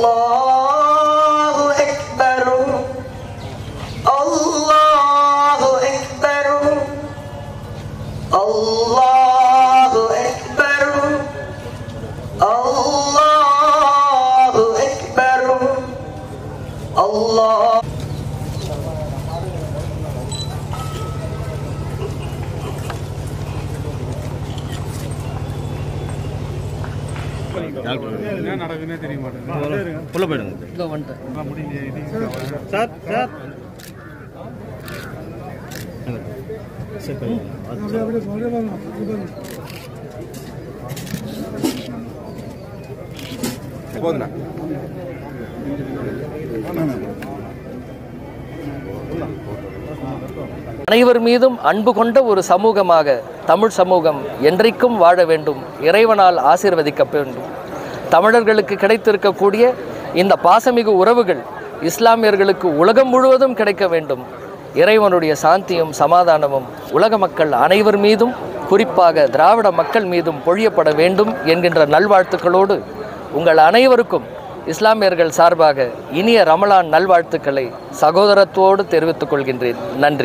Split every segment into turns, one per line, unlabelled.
الله أكبر الله أكبر الله أكبر الله أكبر الله
என்ன நடக்குதுன்னே தெரிய மாட்டேங்குது
உள்ள போயிடுங்க
எல்லாம் முடியலையே இது
சார் சார் சரி
போதுண்ணா
அனைவர் மீதும் அன்பு கொண்ட ஒரு சமூகமாக தமிழ் சமூகம் என்றைக்கும் வாழ வேண்டும் இறைவனால் ஆசீர்வதிக்க வேண்டும் தமிழர்களுக்கு கிடைத்திருக்கக்கூடிய இந்த பாசமிகு உறவுகள் இஸ்லாமியர்களுக்கு உலகம் முழுவதும் கிடைக்க வேண்டும் இறைவனுடைய சாந்தியும் சமாதானமும் உலக மக்கள் அனைவர் மீதும் குறிப்பாக திராவிட மக்கள் மீதும் பொழியப்பட வேண்டும் என்கின்ற நல்வாழ்த்துக்களோடு உங்கள் அனைவருக்கும் இஸ்லாமியர்கள் சார்பாக இனிய ரமலான் நல்வாழ்த்துக்களை சகோதரத்தோடு தெரிவித்துக் கொள்கின்றேன் நன்றி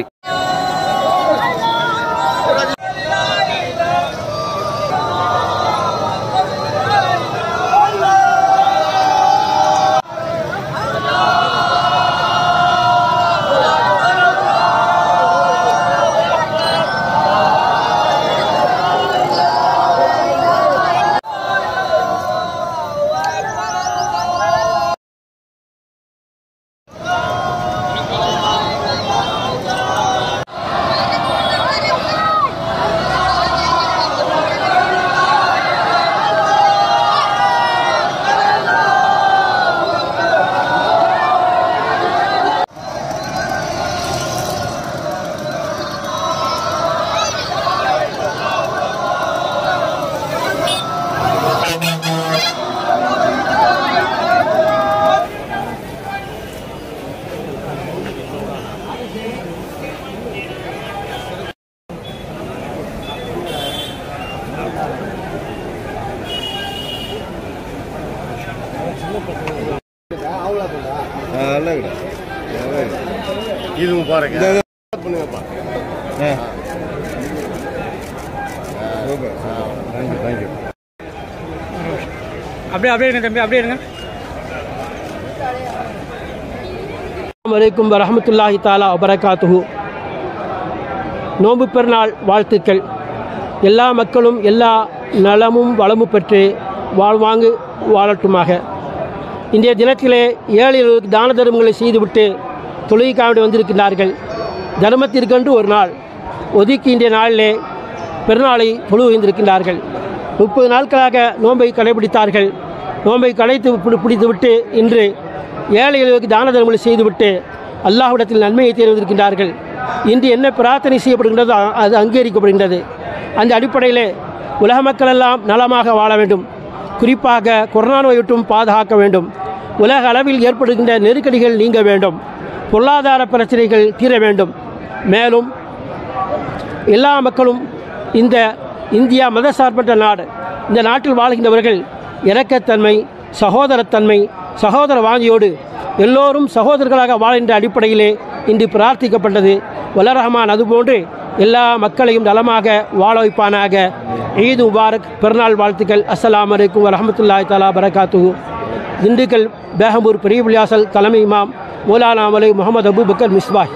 நல்லா இருக்கு
இதுவும் பாருங்க
பண்ணுங்கப்பா
ஆ.
சூப்பர் தேங்க்யூ தேங்க்யூ
அப்படியே அப்படியே இருங்க தம்பி அப்படியே இருங்க
வலைக்கும் வரஹமத்துல்லாஹி தாலா வபரகாத்துஹு நோன்பு பெருநாள் வாழ்த்துக்கள் எல்லா மக்களும் எல்லா நலமும் வளமும் பெற்று வாழ்வாங்கு வாழட்டுமாக இன்றைய தினத்திலே ஏழைகளுக்கு தான தர்மங்களை செய்துவிட்டு தொழுகைக்காக வந்திருக்கிறார்கள் தர்மத்திற்கென்று ஒரு நாள் ஒதுக்கி இன்றைய நாளிலே பெருநாளை தொழுகின்றிருக்கின்றார்கள் முப்பது நாட்களாக நோன்பை கடைபிடித்தார்கள் நோன்பை கடைத்து பிடி- பிடித்துவிட்டு இன்று ஏழைகளுக்கு தான தர்மங்களை செய்துவிட்டு அல்லாஹ்விடத்தில் நன்மையை தேர்வதற்கின்றார்கள் இன்று என்ன பிரார்த்தனை செய்யப்படுகின்றதோ அ- அது அங்கீகரிக்கப்படுகின்றது அந்த அடிப்படையிலே உலக மக்கள் எல்லாம் நலமாக வாழ வேண்டும் குறிப்பாக கொரோனா நோய் விட்டும் பாதுகாக்க வேண்டும் உலக அளவில் ஏற்படுகின்ற நெருக்கடிகள் நீங்க வேண்டும் பொருளாதார பிரச்சனைகள் தீர வேண்டும் மேலும் எல்லா மக்களும் இந்த இந்தியா மதசார்பற்ற நாடு இந்த நாட்டில் வாழ்கின்றவர்கள் இரக்கத்தன்மை சகோதரத்தன்மை சகோதர வாஞ்சியோடு எல்லோரும் சகோதரர்களாக வாழ்கின்ற அடிப்படையிலே இன்று பிரார்த்திக்கப்பட்டது வல்லரஹமான் அதுபோன்று எல்லா மக்களையும் நலமாக வாழ வைப்பானாக ஈது முபாரக் பெருநாள் வாழ்த்துக்கள் அஸ்ஸலாமு அலைக்கும் வரஹமத்துல்லாஹி தஆலா பரகாத்துஹு திண்டுக்கல் பேகம்பூர் பெரிய விளியாசல் தலைமை இமாம் மௌலானா மலை முகமது அபூபக்கர் மிஸ்பாய்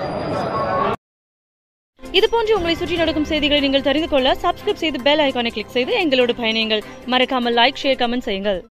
இது போன்று உங்களை சுற்றி நடக்கும் செய்திகளை நீங்கள் தெரிந்து கொள்ள சப்ஸ்கிரைப் செய்து பெல் ஐகானை கிளிக் செய்து எங்களோடு பயணியுங்கள் மறக்காமல் லைக் ஷேர் கமெண்ட் செய்யுங்கள்